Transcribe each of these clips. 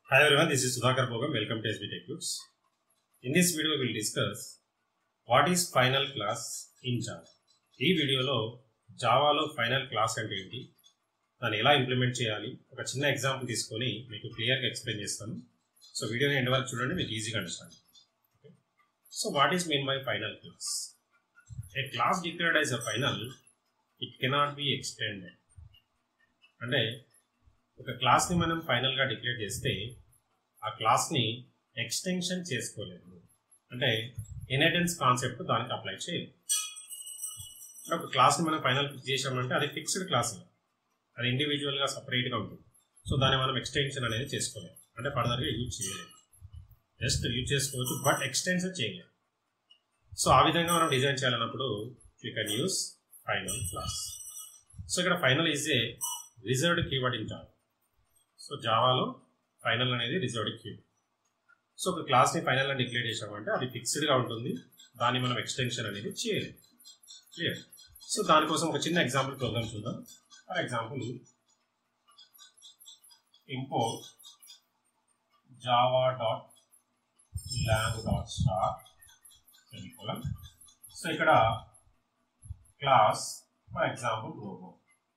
Hi everyone, this is Sudhakar Bogam. Welcome to SB Tech Books. In this video, we will discuss what is final class in Java. ఈ వీడియోలో జావాలో final class అంటే ఏంటి దాన్ని ఎలా implement చేయాలి ఒక చిన్న ఎగ్జాంపుల్ తీసుకొని మీకు క్లియర్గా ఎక్స్ప్లెయిన్ చేస్తాను సో వీడియోని ఎండ్ వరకు చూడండి మీకు ఈజీగా understand so what is mean by final class a class declared as a final it cannot be extended అంటే ఒక క్లాస్ని మనం ఫైనల్గా డిక్లేర్ చేస్తే ఆ క్లాస్ని ఎక్స్టెన్షన్ చేసుకోలేదు అంటే ఇన్హెరిటెన్స్ కాన్సెప్ట్ దానికి అప్లై చేయలేదు అంటే ఒక క్లాస్ని మనం ఫైనల్ ఫిక్స్ చేసామంటే అది ఫిక్స్డ్ క్లాస్ అది ఇండివిజువల్గా సపరేట్గా ఉంటుంది సో దాన్ని మనం ఎక్స్టెన్షన్ అనేది చేసుకోలేము అంటే ఫర్దర్గా యూజ్ చేయలేము జస్ట్ యూజ్ చేసుకోవచ్చు బట్ ఎక్స్టెన్షన్ చేయలేము సో ఆ విధంగా మనం డిజైన్ చేయాలన్నప్పుడు you can use final class so ఇక్కడ final is a reserved keyword in Java so జావాలో ఫైనల్ అనేది రిజర్వ్డ్ కీవర్డ్ సో ఒక క్లాస్ని ఫైనల్ అని డిక్లేర్ చేసామంటే అది ఫిక్స్డ్గా ఉంటుంది దాన్ని మనం ఎక్స్టెన్షన్ అనేది చేయలేము క్లియర్ సో దానికోసం ఒక చిన్న ఎగ్జాంపుల్ ప్రోగ్రామ్ చూద్దాం for example import java dot lang dot star semicolon so ఇక్కడ క్లాస్ ఫర్ ఎగ్జాంపుల్ రోబో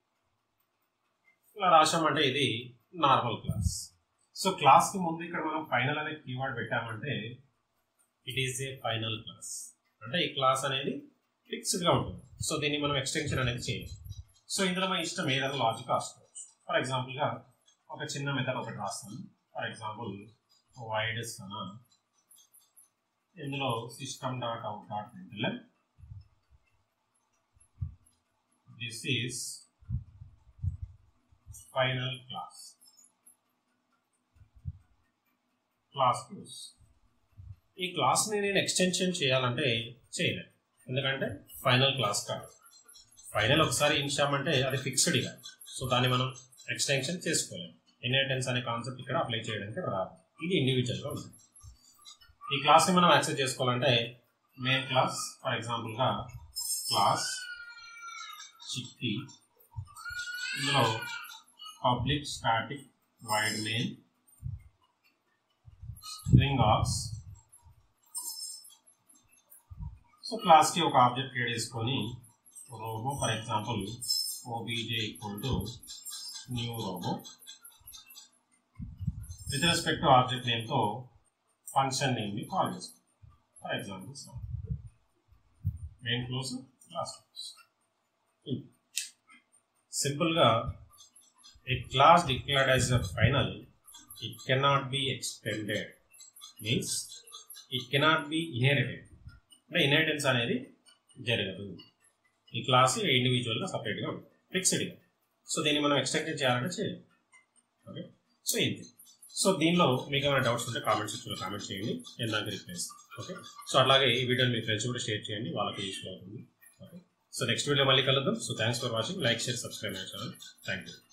ఇలా రాసామంటే ఇది నార్మల్ క్లాస్ సో క్లాస్కి ముందు ఇక్కడ మనం ఫైనల్ అనే కీవర్డ్ పెట్టామంటే it is a final class అంటే ఈ క్లాస్ అనేది ఫిక్స్డ్గా ఉంటుంది సో దీన్ని మనం ఎక్స్టెన్షన్ అనేది చేయాలి సో ఇందులో మన ఇష్టం ఏదైనా లాజిక్ రాసుకోవచ్చు ఫర్ ఎగ్జాంపుల్గా ఒక చిన్న మెథడ్ ఒకటి రాస్తాను ఫర్ ఎగ్జాంపుల్ వైడ్ ఇస్తాను ఇందులో system dot out dot println this is final class class close ఈ క్లాస్ని నేను ఎక్స్టెన్షన్ చేయాలంటే చేయలేదు ఎందుకంటే ఫైనల్ క్లాస్ కాదు ఫైనల్ ఒకసారి ఇన్షామంటే అది ఫిక్స్డ్ ఇక సో దాన్ని మనం ఎక్స్టెన్షన్ చేసుకోలేము ఇన్హెరిటెన్స్ అనే కాన్సెప్ట్ ఇక్కడ అప్లై చేయడానికి రాదు ఇది ఇండివిజువల్గా ఉంటుంది ఈ క్లాస్ని మనం యాక్సెస్ చేసుకోవాలంటే మెయిన్ క్లాస్ ఫర్ ఎగ్జాంపుల్గా క్లాస్ చిట్టి ఇందులో public static void main string ఆఫ్స్ సో క్లాస్కి ఒక ఆబ్జెక్ట్ క్రియేట్ చేసుకొని Robo for example OBJ equal to new Robo with respect to object నేమ్తో ఫంక్షన్ నేమ్ని కాల్ చేస్తాం for example main close class close సింపుల్గా a class declared as a final it cannot be extended means it cannot be inherited అంటే inheritance అనేది జరగదు ఈ class ఇండివిజువల్గా సపరేట్గా ఉంటుంది ఫిక్స్డ్గా సో దీన్ని మనం ఎక్స్టెండ్ చేయాలంటే చేయలేం ఓకే సో ఇది సో దీనిలో మీకు ఏమైనా డౌట్స్ ఉంటే కామెంట్ సెక్షన్లో కామెంట్ చేయండి నేను దానికి రిప్లై ఇస్తాను ఓకే సో అలాగే ఈ వీడియోని మీ ఫ్రెండ్స్ కూడా షేర్ చేయండి వాళ్ళకి యూస్ఫుల్ అవుతుంది ఓకే సో నెక్స్ట్ వీడియో మళ్ళీ కలుద్దాం so thanks for watching like share subscribe my channel thank you